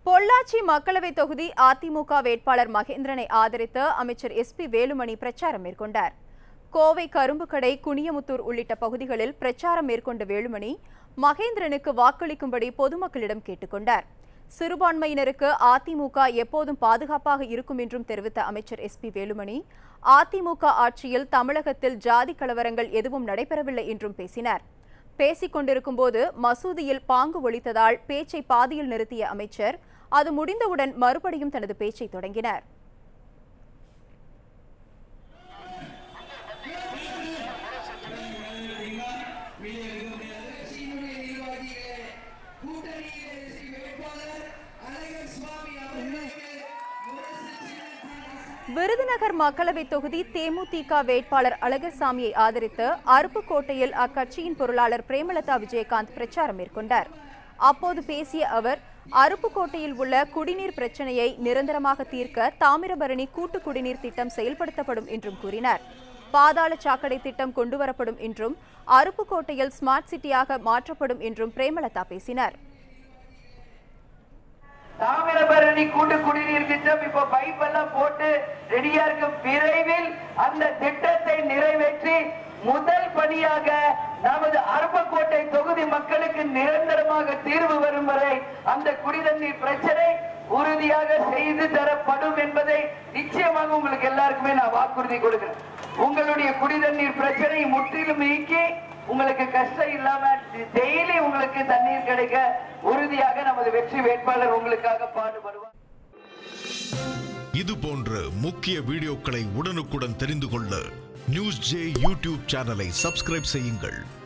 பொள்ளாச்சி மக்களவை தொகுதி அதிமுக வேட்பாளர் மகேந்திரனை ஆதரித்து அமைச்சர் எஸ்பி வேலுமணி பிரச்சாரம் மேற்கொண்டார் கோவை கரும்புக்கடை குனியமுத்தூர் உள்ளிட்ட பகுதிகளில் பிரச்சாரம் மேற்கொண்ட வேலுமணி மகேந்திரனுக்கு வாக்களிக்கும்படி பொதுமக்களிடம் கேட்டுக்கொண்டார் சிறுபான்மையினருக்கு அதிமுக எப்போதும் பாதுகாப்பாக இருக்கும் என்றும் தெரிவித்த அமைச்சர் எஸ்பி வேலுமணி அதிமுக ஆட்சியில் தமிழகத்தில் ஜாதி கலவரங்கள் எதுவும் நடைபெறவில்லை என்றும் பேசினார் பேசிக் கொண்டிருக்கும்போது மசூதியில் பாங்கு ஒலித்ததால் பேச்சை பாதியில் நிறுத்திய அமைச்சர் அது முடிந்தவுடன் மறுபடியும் தனது பேச்சை தொடங்கினார் விருதுநகர் மக்களவை தொகுதி தேமுதிக வேட்பாளர் அழகர்சாமியை ஆதரித்து அருப்புக்கோட்டையில் அக்கட்சியின் பொருளாளர் பிரேமலதா விஜயகாந்த் பிரச்சாரம் மேற்கொண்டார் அப்போது பேசிய அவர் அருப்புக்கோட்டையில் உள்ள குடிநீர் பிரச்சனையை நிரந்தரமாக தீர்க்க தாமிரபரணி கூட்டு குடிநீர் திட்டம் செயல்படுத்தப்படும் என்றும் கூறினார் பாதாள சாக்கடை திட்டம் கொண்டுவரப்படும் என்றும் அருப்புக்கோட்டையில் ஸ்மார்ட் சிட்டியாக மாற்றப்படும் என்றும் பிரேமலதா பேசினார் தாமிரபரணி கூட்டு குடிநீர் திட்டம் இப்ப பைப் எல்லாம் போட்டு ரெடியா இருக்கு விரைவில் அந்த திட்டத்தை நிறைவேற்றி முதல் பணியாக நமது அருப்பக்கோட்டை தொகுதி மக்களுக்கு நிரந்தரமாக தீர்வு வரும் வரை அந்த குடிநீர் பிரச்சனை உறுதியாக செய்து தரப்படும் என்பதை நிச்சயமாக உங்களுக்கு எல்லாருக்குமே நான் வாக்குறுதி கொடுக்கிறேன் உங்களுடைய குடிநீர் பிரச்சனை முற்றிலும் நீக்கி உங்களுக்கு கஷ்டம் இல்லாம டெய்லி உங்களுக்கு தண்ணீர் கிடைக்க உறுதியாக நமது வெற்றி வேட்பாளர் உங்களுக்காக பாடுபடுவார் இது போன்ற முக்கிய வீடியோக்களை உடனுக்குடன் தெரிந்து கொள்ள நியூஸ் ஜே யூடியூப் சேனலை சப்ஸ்கிரைப் செய்யுங்கள்